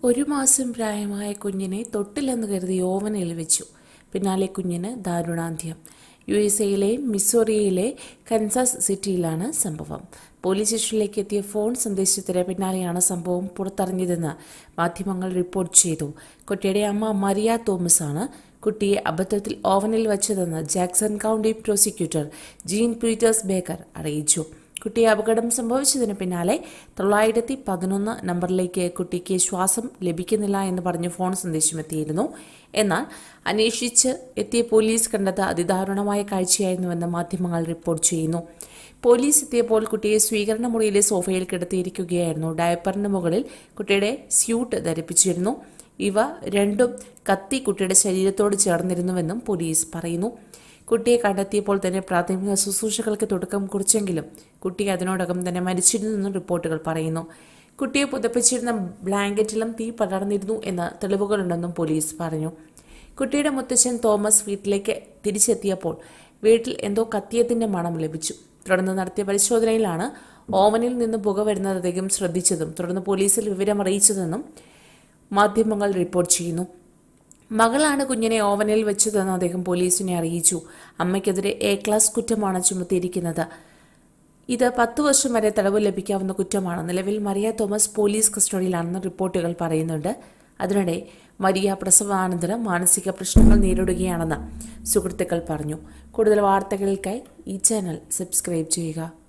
ഒരു മാസം പ്രായമായ കുഞ്ഞിനെ തൊട്ടില്ലെന്ന് കരുതി ഓവനയിൽ വെച്ചു പിന്നാലെ കുഞ്ഞിന് ദാരുണാന്ത്യം യു എസ് എയിലെ മിസോറിയയിലെ കൻസാസ് സിറ്റിയിലാണ് സംഭവം പോലീസ് സ്റ്റേഷനിലേക്ക് എത്തിയ ഫോൺ സന്ദേശത്തിന് പിന്നാലെയാണ് സംഭവം പുറത്തറിഞ്ഞതെന്ന് മാധ്യമങ്ങൾ റിപ്പോർട്ട് ചെയ്തു കുട്ടിയുടെ അമ്മ മരിയ തോമസ് ആണ് കുട്ടിയെ അബദ്ധത്തിൽ ഓവനിൽ വച്ചതെന്ന് Jackson county prosecutor Jean Peters Baker അറിയിച്ചു കുട്ടിയെ അപകടം സംഭവിച്ചതിന് പിന്നാലെ തൊള്ളായിരത്തി പതിനൊന്ന് നമ്പറിലേക്ക് കുട്ടിക്ക് ശ്വാസം ലഭിക്കുന്നില്ല എന്ന് പറഞ്ഞ് ഫോൺ സന്ദേശം എത്തിയിരുന്നു എന്നാൽ അന്വേഷിച്ച് എത്തിയ പോലീസ് കണ്ടത് അതിദാരുണമായ കാഴ്ചയായിരുന്നുവെന്ന് മാധ്യമങ്ങൾ റിപ്പോർട്ട് ചെയ്യുന്നു പോലീസ് എത്തിയപ്പോൾ കുട്ടിയെ സ്വീകരണ മുറിയിലെ സോഫയിൽ കിടത്തിയിരിക്കുകയായിരുന്നു ഡയപ്പറിന് മുകളിൽ കുട്ടിയുടെ സ്യൂട്ട് ധരിപ്പിച്ചിരുന്നു ഇവ രണ്ടും കത്തി കുട്ടിയുടെ ശരീരത്തോട് ചേർന്നിരുന്നുവെന്നും പോലീസ് പറയുന്നു കുട്ടിയെ കണ്ടെത്തിയപ്പോൾ തന്നെ പ്രാഥമിക ശുശ്രൂഷകൾക്ക് തുടക്കം കുറിച്ചെങ്കിലും കുട്ടി അതിനോടകം തന്നെ മരിച്ചിരുന്നെന്നും റിപ്പോർട്ടുകൾ പറയുന്നു കുട്ടിയെ പുതപ്പിച്ചിരുന്ന ബ്ലാങ്കറ്റിലും തീ പടർന്നിരുന്നു എന്ന തെളിവുകളുണ്ടെന്നും പോലീസ് പറഞ്ഞു കുട്ടിയുടെ മുത്തച്ഛൻ തോമസ് വീട്ടിലേക്ക് തിരിച്ചെത്തിയപ്പോൾ വീട്ടിൽ എന്തോ കത്തിയത്തിന്റെ മണം ലഭിച്ചു തുടർന്ന് നടത്തിയ പരിശോധനയിലാണ് ഓവനിൽ നിന്ന് പുക വരുന്നത് അദ്ദേഹം ശ്രദ്ധിച്ചതും തുടർന്ന് പോലീസിൽ വിവരം അറിയിച്ചതെന്നും മാധ്യമങ്ങൾ റിപ്പോർട്ട് ചെയ്യുന്നു മകളാണ് കുഞ്ഞിനെ ഓവനിൽ വെച്ചതെന്ന് അദ്ദേഹം പോലീസിനെ അറിയിച്ചു അമ്മയ്ക്കെതിരെ എ ക്ലാസ് കുറ്റമാണ് ചുമത്തിയിരിക്കുന്നത് ഇത് പത്ത് വർഷം വരെ തടവ് ലഭിക്കാവുന്ന കുറ്റമാണ് നിലവിൽ മരിയ തോമസ് പോലീസ് കസ്റ്റഡിയിലാണെന്ന് റിപ്പോർട്ടുകൾ പറയുന്നുണ്ട് അതിനിടെ മരിയ പ്രസവാനന്തരം മാനസിക പ്രശ്നങ്ങൾ നേരിടുകയാണെന്ന് സുഹൃത്തുക്കൾ പറഞ്ഞു കൂടുതൽ വാർത്തകൾക്കായി ഈ ചാനൽ സബ്സ്ക്രൈബ് ചെയ്യുക